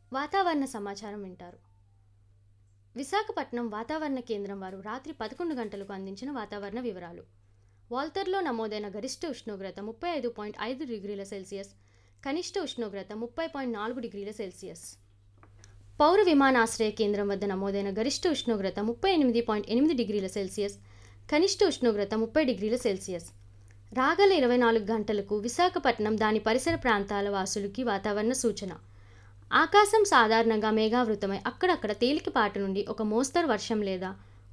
వాతావరణ సమాచారం వింటారు విశాఖపట్నం వాతావరణ కేంద్రం వారు రాత్రి పదకొండు గంటలకు అందించిన వాతావరణ వివరాలు వాల్తర్లో నమోదైన గరిష్ట ఉష్ణోగ్రత ముప్పై ఐదు పాయింట్ ఐదు డిగ్రీల సెల్సియస్ కనిష్ట ఉష్ణోగ్రత ముప్పై పాయింట్ నాలుగు డిగ్రీల సెల్సియస్ పౌర విమానాశ్రయ కేంద్రం వద్ద నమోదైన గరిష్ట ఉష్ణోగ్రత ముప్పై ఎనిమిది పాయింట్ ఎనిమిది డిగ్రీల సెల్సియస్ కనిష్ట ఉష్ణోగ్రత ముప్పై డిగ్రీల సెల్సియస్ రాగల ఇరవై నాలుగు గంటలకు విశాఖపట్నం దాని పరిసర ప్రాంతాల వాసులకి వాతావరణ సూచన ఆకాశం సాధారణంగా మేఘావృతమై అక్కడక్కడ తేలికపాటి నుండి ఒక మోస్తరు వర్షం లేదా